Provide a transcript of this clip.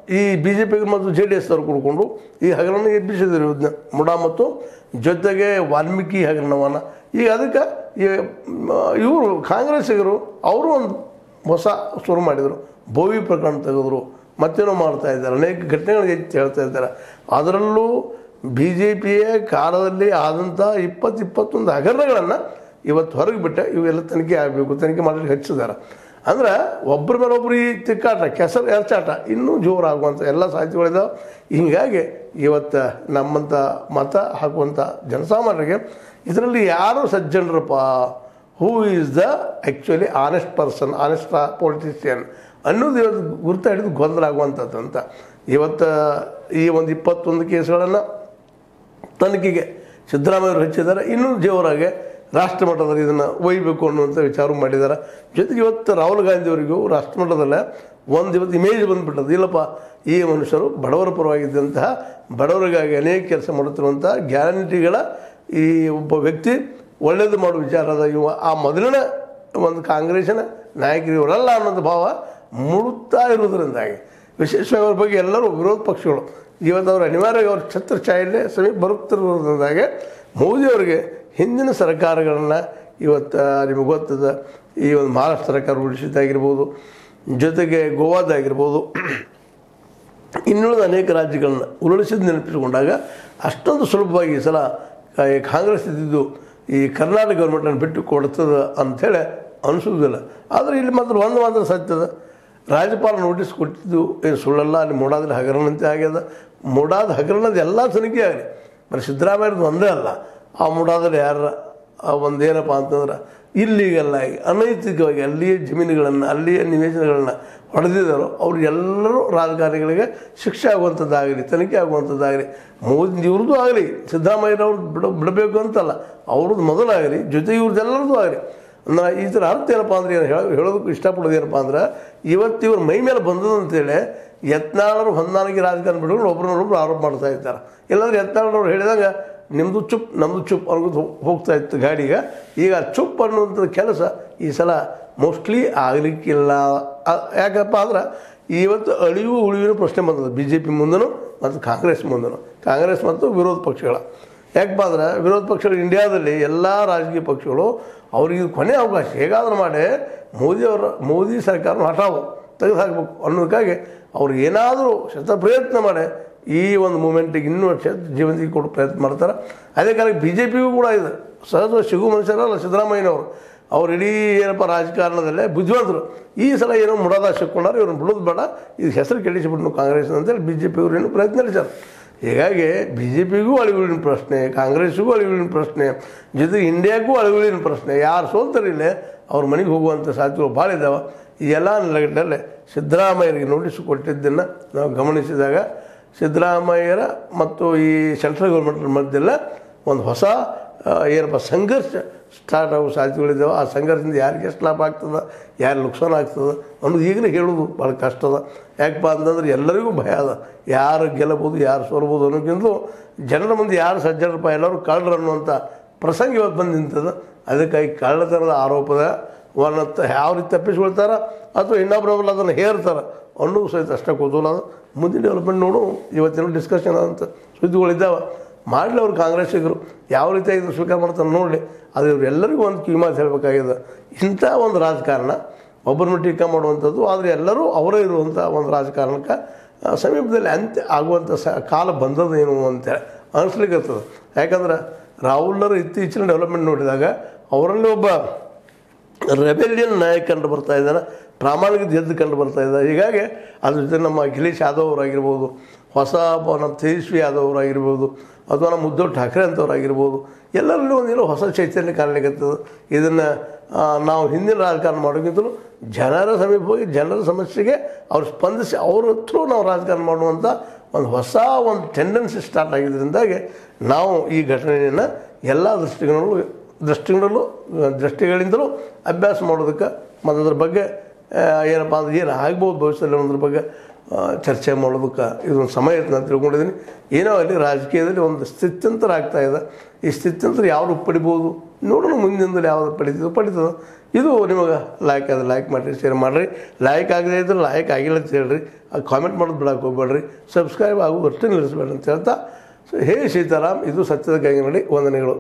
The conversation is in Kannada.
ಈ ಬಿ ಜೆ ಪಿ ಮತ್ತು ಜೆ ಡಿ ಎಸ್ ಅವರು ಕೂಡ್ಕೊಂಡು ಈ ಹಗರಣ ಎಬ್ಬಿಸಿದ್ರು ಇದನ್ನ ಮುಡಾ ಮತ್ತು ಜೊತೆಗೆ ವಾಲ್ಮೀಕಿ ಹಗರಣವನ್ನು ಈಗ ಅದಕ್ಕೆ ಇವರು ಕಾಂಗ್ರೆಸ್ಸಿಗರು ಅವರು ಒಂದು ಹೊಸ ಶುರು ಮಾಡಿದರು ಬೋವಿ ಪ್ರಕರಣ ತೆಗೆದ್ರು ಮತ್ತೇನೋ ಮಾಡ್ತಾ ಇದ್ದಾರೆ ಅನೇಕ ಘಟನೆಗಳಿಗೆ ಎತ್ತಿ ಹೇಳ್ತಾ ಇದ್ದಾರೆ ಅದರಲ್ಲೂ ಬಿ ಜೆ ಪಿಯ ಕಾಲದಲ್ಲಿ ಆದಂಥ ಇಪ್ಪತ್ತು ಇಪ್ಪತ್ತೊಂದು ಹಗರಣಗಳನ್ನು ಇವತ್ತು ಹೊರಗೆ ಬಿಟ್ಟೆ ಇವೆಲ್ಲ ತನಿಖೆ ಆಗಬೇಕು ತನಿಖೆ ಮಾಡಲಿಕ್ಕೆ ಹಚ್ಚಿದ್ದಾರೆ ಅಂದ್ರೆ ಒಬ್ಬರ ಮೇಲೆ ಒಬ್ರು ಈ ತಿಕ್ಕಾಟ ಕೆಸರು ಎರಚಾಟ ಇನ್ನೂ ಜೋರಾಗುವಂಥ ಎಲ್ಲ ಸಾಹಿತ್ಯಗಳಿದಾವೆ ಹೀಗಾಗಿ ಇವತ್ತು ನಮ್ಮಂಥ ಮತ ಹಾಕುವಂಥ ಜನಸಾಮಾನ್ಯರಿಗೆ ಇದರಲ್ಲಿ ಯಾರು ಸಜ್ಜನರಪ್ಪ who is the actually honest person honest politician ಅನ್ನೋದು ಇವತ್ತು ಗುರುತ ಹಿಡಿದು ಗೊಂದಲ ಆಗುವಂಥದ್ದು ಅಂತ ಇವತ್ತು ಈ ಒಂದು ಇಪ್ಪತ್ತೊಂದು ಕೇಸ್ಗಳನ್ನು ತನಿಖೆಗೆ ಸಿದ್ದರಾಮಯ್ಯವರು ಹಚ್ಚಿದ್ದಾರೆ ಇನ್ನೂ ಜೋರಾಗಿ ರಾಷ್ಟ್ರ ಮಟ್ಟದಲ್ಲಿ ಇದನ್ನು ಒಯ್ಯಬೇಕು ಅನ್ನುವಂಥ ವಿಚಾರ ಮಾಡಿದ್ದಾರೆ ಜೊತೆಗೆ ಇವತ್ತು ರಾಹುಲ್ ಗಾಂಧಿಯವರಿಗೂ ರಾಷ್ಟ್ರ ಮಟ್ಟದಲ್ಲೇ ಒಂದು ಇವತ್ತು ಇಮೇಜ್ ಬಂದುಬಿಟ್ಟದು ಇಲ್ಲಪ್ಪ ಈ ಮನುಷ್ಯರು ಬಡವರ ಪರವಾಗಿದ್ದಂತಹ ಬಡವರಿಗಾಗಿ ಅನೇಕ ಕೆಲಸ ಮಾಡುತ್ತಿರುವಂಥ ಗ್ಯಾರಂಟಿಗಳ ಈ ಒಬ್ಬ ವ್ಯಕ್ತಿ ಒಳ್ಳೆಯದು ಮಾಡುವ ವಿಚಾರದ ಇವ ಆ ಮೊದಲಿನ ಒಂದು ಕಾಂಗ್ರೆಸ್ಸಿನ ನಾಯಕರು ಇವರಲ್ಲ ಅನ್ನೋದು ಭಾವ ಮೂಡುತ್ತಾ ಇರುವುದರಿಂದಾಗಿ ವಿಶೇಷವಾಗಿ ಅವ್ರ ಬಗ್ಗೆ ಎಲ್ಲರೂ ವಿರೋಧ ಪಕ್ಷಗಳು ಇವತ್ತು ಅವರು ಅನಿವಾರ್ಯವಾಗಿ ಅವ್ರ ಛತ್ರ ಛಾಯೆಯಲ್ಲೇ ಸಮೀಪ ಬರುತ್ತಿರುವುದರಿಂದಾಗಿ ಮೋದಿಯವರಿಗೆ ಹಿಂದಿನ ಸರ್ಕಾರಗಳನ್ನು ಇವತ್ತು ನಿಮಗೆ ಗೊತ್ತದ ಈ ಒಂದು ಮಹಾರಾಷ್ಟ್ರ ಸರ್ಕಾರ ಉಳಿಸಿದ್ದಾಗಿರ್ಬೋದು ಜೊತೆಗೆ ಗೋವಾದಾಗಿರ್ಬೋದು ಇನ್ನುಳಿದ ಅನೇಕ ರಾಜ್ಯಗಳನ್ನ ಉರುಳಿಸಿದ ನೆನಪಿಸಿಕೊಂಡಾಗ ಅಷ್ಟೊಂದು ಸುಲಭವಾಗಿ ಈ ಸಲ ಈ ಕಾಂಗ್ರೆಸ್ ಇದ್ದಿದ್ದು ಈ ಕರ್ನಾಟಕ ಗೌರ್ಮೆಂಟನ್ನು ಬಿಟ್ಟು ಕೊಡ್ತದೆ ಅಂಥೇಳಿ ಅನಿಸೋದಿಲ್ಲ ಆದರೆ ಇಲ್ಲಿ ಮಾತ್ರ ಒಂದು ಮಾತ್ರ ಸತ್ಯದ ರಾಜ್ಯಪಾಲ ನೋಟಿಸ್ ಕೊಟ್ಟಿದ್ದು ಏನು ಸುಳ್ಳಲ್ಲ ಅಲ್ಲಿ ಮೂಡಾದಲ್ಲಿ ಹಗರಣಂತೆ ಆಗ್ಯದ ಮೂಡಾದ ಹಗರಣದ ಎಲ್ಲ ತನಿಖೆ ಆಗಲಿ ಬರೀ ಸಿದ್ದರಾಮಯ್ಯದ್ದು ಒಂದೇ ಅಲ್ಲ ಆ ಮೂಡಾದಲ್ಲಿ ಯಾರ ಆ ಒಂದು ಏನಪ್ಪ ಅಂತಂದ್ರೆ ಇಲ್ಲಿಗೆಲ್ಲ ಅನೈತಿಕವಾಗಿ ಅಲ್ಲಿಯ ಜಮೀನುಗಳನ್ನು ಅಲ್ಲಿಯ ನಿವೇಶನಗಳನ್ನು ಹೊಡೆದಿದ್ದಾರೋ ಅವ್ರು ಎಲ್ಲರೂ ರಾಜಕಾರಣಿಗಳಿಗೆ ಶಿಕ್ಷೆ ಆಗುವಂಥದ್ದಾಗಲಿ ತನಿಖೆ ಆಗುವಂಥದ್ದಾಗಲಿ ಮೋದಿ ಇವ್ರದ್ದು ಆಗಲಿ ಸಿದ್ದರಾಮಯ್ಯನವ್ರು ಬಿಡ ಬಿಡಬೇಕು ಅಂತಲ್ಲ ಅವ್ರದ್ದು ಮೊದಲಾಗಲಿ ಜೊತೆ ಇವ್ರದ್ದೆಲ್ಲರದ್ದು ಆಗಲಿ ಅಂದ್ರೆ ಈ ಥರ ಅರ್ಥ ಏನಪ್ಪ ಅಂದ್ರೆ ಏನು ಹೇಳೋ ಹೇಳೋದಕ್ಕೆ ಇಷ್ಟಪಡೋದು ಏನಪ್ಪ ಅಂದ್ರೆ ಇವತ್ತು ಇವ್ರ ಮೈ ಮೇಲೆ ಬಂದದ್ದು ಅಂತೇಳಿ ಯತ್ನಾಳರು ಹೊಂದಾಣಿಕೆ ರಾಜಕಾರಣ ಬಿಟ್ಕೊಂಡು ಒಬ್ರನ್ನೊಬ್ರು ಆರೋಪ ಮಾಡ್ತಾ ಇದ್ದಾರೆ ಇಲ್ಲಾಂದ್ರೆ ಯತ್ನಾಳವ್ರು ಹೇಳಿದಾಗ ನಿಮ್ಮದು ಚುಪ್ ನಮ್ಮದು ಚುಪ್ ಅನ್ನೋದು ಹೋಗ್ತಾ ಇತ್ತು ಗಾಡಿಗೆ ಈಗ ಚುಪ್ ಅನ್ನುವಂಥ ಕೆಲಸ ಈ ಸಲ ಮೋಸ್ಟ್ಲಿ ಆಗಲಿಕ್ಕಿಲ್ಲ ಆ- ಯಾಕಪ್ಪ ಅಂದ್ರೆ ಇವತ್ತು ಅಳಿವು ಉಳಿವಿನ ಪ್ರಶ್ನೆ ಬಂದದ್ದು ಬಿ ಜೆ ಪಿ ಮುಂದನು ಮತ್ತು ಕಾಂಗ್ರೆಸ್ ಮುಂದನು ಕಾಂಗ್ರೆಸ್ ಮತ್ತು ವಿರೋಧ ಪಕ್ಷಗಳ ಯಾಕಪ್ಪ ಅಂದ್ರೆ ವಿರೋಧ ಪಕ್ಷಗಳು ಇಂಡಿಯಾದಲ್ಲಿ ಎಲ್ಲ ರಾಜಕೀಯ ಪಕ್ಷಗಳು ಅವ್ರಿಗೆ ಇದು ಕೊನೆ ಅವಕಾಶ ಹೇಗಾದ್ರೂ ಮಾಡಿ ಮೋದಿಯವರ ಮೋದಿ ಸರ್ಕಾರ ಹಠಾವು ತೆಗೆದು ಹಾಕಬೇಕು ಅನ್ನೋದಕ್ಕಾಗಿ ಅವ್ರು ಏನಾದರೂ ಶತ ಪ್ರಯತ್ನ ಮಾಡಿ ಈ ಒಂದು ಮೂಮೆಂಟಿಗೆ ಇನ್ನೂ ಶತ ಜೀವಂತಿಗೆ ಕೊಡೋ ಪ್ರಯತ್ನ ಮಾಡ್ತಾರೆ ಅದೇ ಕಾರಣಕ್ಕೆ ಬಿ ಜೆ ಪಿಗೂ ಕೂಡ ಇದೆ ಸಹಜವಾಗಿ ಸಿಗು ಮನುಷ್ಯರಲ್ಲ ಸಿದ್ದರಾಮಯ್ಯನವರು ಅವ್ರು ಇಡೀ ಏನಪ್ಪ ರಾಜಕಾರಣದಲ್ಲೇ ಬುದ್ಧಿವಂತರು ಈ ಸಲ ಏನೋ ಮುಡದ ಸಿಕ್ಕೊಂಡಾರೆ ಇವ್ರನ್ನ ಬಿಡೋದು ಬೇಡ ಇದು ಹೆಸರು ಕೆಡಿಸಿಬಿಟ್ಟು ಕಾಂಗ್ರೆಸ್ ಅಂತೇಳಿ ಬಿ ಜೆ ಪಿಯವರು ಏನು ಪ್ರಯತ್ನ ನಡೆಸ್ಯಾರ ಹೀಗಾಗಿ ಬಿ ಜೆ ಪಿಗೂ ಅಳಿವಿನ ಪ್ರಶ್ನೆ ಕಾಂಗ್ರೆಸ್ಸಿಗೂ ಅಳಿವಿನ ಪ್ರಶ್ನೆ ಜೊತೆಗೆ ಇಂಡಿಯಾಕ್ಕೂ ಅಳಿವಿನ ಪ್ರಶ್ನೆ ಯಾರು ಸೋಲ್ತಾರಿಲ್ಲ ಅವ್ರ ಮನೆಗೆ ಹೋಗುವಂಥ ಸಾಧ್ಯತೆಗಳು ಭಾಳ ಇದ್ದಾವೆ ಈ ಎಲ್ಲ ನೆಲೆಗಟ್ಟಲೆ ಸಿದ್ದರಾಮಯ್ಯರಿಗೆ ನೋಟಿಸ್ ಕೊಟ್ಟಿದ್ದನ್ನು ನಾವು ಗಮನಿಸಿದಾಗ ಸಿದ್ದರಾಮಯ್ಯರ ಮತ್ತು ಈ ಸೆಂಟ್ರಲ್ ಗೌರ್ಮೆಂಟ್ ಮಧ್ಯೆಲ್ಲ ಒಂದು ಹೊಸ ಆ, ಏನಪ್ಪ ಸಂಘರ್ಷ ಸ್ಟಾರ್ಟ್ ಆಗೋ ಸಾಧ್ಯತೆಗಳಿದ್ದಾವೆ ಆ ಸಂಘರ್ಷದಿಂದ ಯಾರಿಗೆ ಎಷ್ಟು ಲಾಭ ಆಗ್ತದೆ ಯಾರು ನುಕ್ಸಾನ ಆಗ್ತದೆ ಅನ್ನೋದು ಈಗಲೇ ಹೇಳೋದು ಭಾಳ ಕಷ್ಟ ಅದ ಯಾಕಪ್ಪ ಅಂತಂದ್ರೆ ಎಲ್ಲರಿಗೂ ಭಯ ಅದ ಯಾರು ಗೆಲ್ಲಬೋದು ಯಾರು ಸೋಲ್ಬೋದು ಅನ್ನೋಕ್ಕಿಂತಲೂ ಜನರ ಮುಂದೆ ಯಾರು ಸಜ್ಜನರಪ್ಪ ಎಲ್ಲರೂ ಕಳ್ಳರು ಅನ್ನುವಂಥ ಪ್ರಸಂಗ ಇವತ್ತು ಬಂದು ನಿಂತದ ಅದಕ್ಕಾಗಿ ಕಳ್ಳತನದ ಆರೋಪದ ವರ್ಣತ್ತ ಯಾವ ರೀತಿ ತಪ್ಪಿಸ್ಕೊಳ್ತಾರ ಅಥವಾ ಇನ್ನೊಬ್ಬರೊಬ್ಬರು ಅದನ್ನು ಹೇರ್ತಾರೆ ಅನ್ನೋದು ಸಹಿತ ಅಷ್ಟೇ ಕುತೂಹಲ ಅದ ಮುಂದಿನ ಡೆವಲಪ್ಮೆಂಟ್ ನೋಡು ಇವತ್ತಿನ ಡಿಸ್ಕಷನ್ ಅಂತ ಸುದ್ದಿಗಳಿದ್ದಾವೆ ಮಾಡಲಿ ಅವ್ರು ಕಾಂಗ್ರೆಸ್ಸಿಗರು ಯಾವ ರೀತಿ ಇದು ಸ್ವೀಕಾರ ಮಾಡ್ತಾರೆ ನೋಡಲಿ ಅದು ಇವರೆಲ್ಲರಿಗೂ ಒಂದು ಕಿವಿಮಾತು ಹೇಳಬೇಕಾಗಿದೆ ಇಂಥ ಒಂದು ರಾಜಕಾರಣ ಒಬ್ಬರನ್ನು ಟೀಕಾ ಮಾಡುವಂಥದ್ದು ಆದರೆ ಎಲ್ಲರೂ ಅವರೇ ಇರುವಂಥ ಒಂದು ರಾಜಕಾರಣಕ್ಕೆ ಆ, ಸಮೀಪದಲ್ಲಿ ಅಂತ್ಯ ಆಗುವಂಥ ಸ ಕಾಲ ಬಂದದೇನು ಅಂತೇಳಿ ಅನಿಸ್ಲಿಕ್ಕೆ ಯಾಕಂದ್ರೆ ರಾಹುಲ್ನರು ಇತ್ತೀಚಿನ ಡೆವಲಪ್ಮೆಂಟ್ ನೋಡಿದಾಗ ಅವರಲ್ಲಿ ಒಬ್ಬ ರೆಬೆಲಿಯನ್ ನಾಯಕ ಕಂಡು ಬರ್ತಾ ಇದ್ದಾನೆ ಪ್ರಾಮಾಣಿಕ ಎದ್ದು ಕಂಡು ಬರ್ತಾ ಇದ್ದಾರೆ ಹೀಗಾಗಿ ಅದ್ರ ಜೊತೆ ನಮ್ಮ ಅಖಿಲೇಶ್ ಯಾದವ್ ಅವರಾಗಿರ್ಬೋದು ಹೊಸ ಒಬ್ಬ ನಮ್ಮ ತೇಜಸ್ವಿ ಯಾದವ್ ಅವರಾಗಿರ್ಬೋದು ಅಥವಾ ನಮ್ಮ ಉದ್ಧವ್ ಠಾಕ್ರೆ ಅಂತವ್ರಾಗಿರ್ಬೋದು ಎಲ್ಲರಲ್ಲೂ ಒಂದೇನೋ ಹೊಸ ಚೈತನ್ಯ ಕಾಣಲಿಕ್ಕತ್ತದ ಇದನ್ನು ನಾವು ಹಿಂದಿನ ರಾಜಕಾರಣ ಮಾಡೋಕ್ಕಿಂತಲೂ ಜನರ ಸಮೀಪ ಹೋಗಿ ಜನರ ಸಮಸ್ಯೆಗೆ ಅವ್ರು ಸ್ಪಂದಿಸಿ ಅವ್ರ ಥ್ರೂ ನಾವು ರಾಜಕಾರಣ ಮಾಡುವಂಥ ಒಂದು ಹೊಸ ಒಂದು ಟೆಂಡೆನ್ಸಿ ಸ್ಟಾರ್ಟ್ ಆಗಿದ್ದರಿಂದಾಗಿ ನಾವು ಈ ಘಟನೆಯನ್ನು ಎಲ್ಲ ದೃಷ್ಟಿಗಳಲ್ಲೂ ದೃಷ್ಟಿಗಳಲ್ಲೂ ದೃಷ್ಟಿಗಳಿಂದಲೂ ಅಭ್ಯಾಸ ಮಾಡೋದಕ್ಕೆ ಮತ್ತು ಅದ್ರ ಬಗ್ಗೆ ಆ, ಏನಪ್ಪ ಅಂದ್ರೆ ಏನು ಆಗ್ಬೋದು ಭವಿಷ್ಯದಲ್ಲಿ ಅನ್ನೋದ್ರ ಬಗ್ಗೆ ಆ, ಚರ್ಚೆ ಮಾಡೋದಕ್ಕೆ ಇದೊಂದು ಸಮಯ ಅಂತ ನಾನು ತಿಳ್ಕೊಂಡಿದ್ದೀನಿ ಏನೋ ಅಲ್ಲಿ ರಾಜಕೀಯದಲ್ಲಿ ಒಂದು ಸ್ಥಿತ್ಯಂತರ ಆಗ್ತಾ ಇದೆ ಈ ಸ್ಥಿತ್ಯಂತರ ಯಾವ ರೂಪ ಪಡಿಬೋದು ನೋಡೋಣ ಮುಂದಿನದಲ್ಲಿ ಯಾವುದು ಪಡಿತದೋ ಪಡಿತದೋ ಇದು ನಿಮಗೆ ಲೈಕ್ ಅದು ಲೈಕ್ ಮಾಡಿರಿ ಶೇರ್ ಮಾಡಿರಿ ಲೈಕ್ ಆಗದೇ ಇದ್ರೆ ಲೈಕ್ ಆಗಿಲ್ಲ ಅಂತ ಹೇಳ್ರಿ ಕಾಮೆಂಟ್ ಮಾಡೋದು ಬಿಡಕ್ಕೆ ಹೋಗ್ಬೇಡ್ರಿ ಸಬ್ಸ್ಕ್ರೈಬ್ ಆಗೋ ಅಷ್ಟೇ ನಿಲ್ಲಿಸ್ಬೇಡ್ರಿ ಅಂತ ಹೇಳ್ತಾ ಸೊ ಹೇ ಸೀತಾರಾಮ್ ಇದು ಸತ್ಯದ ಕೈಗಿನಡಿ ವಂದನೆಗಳು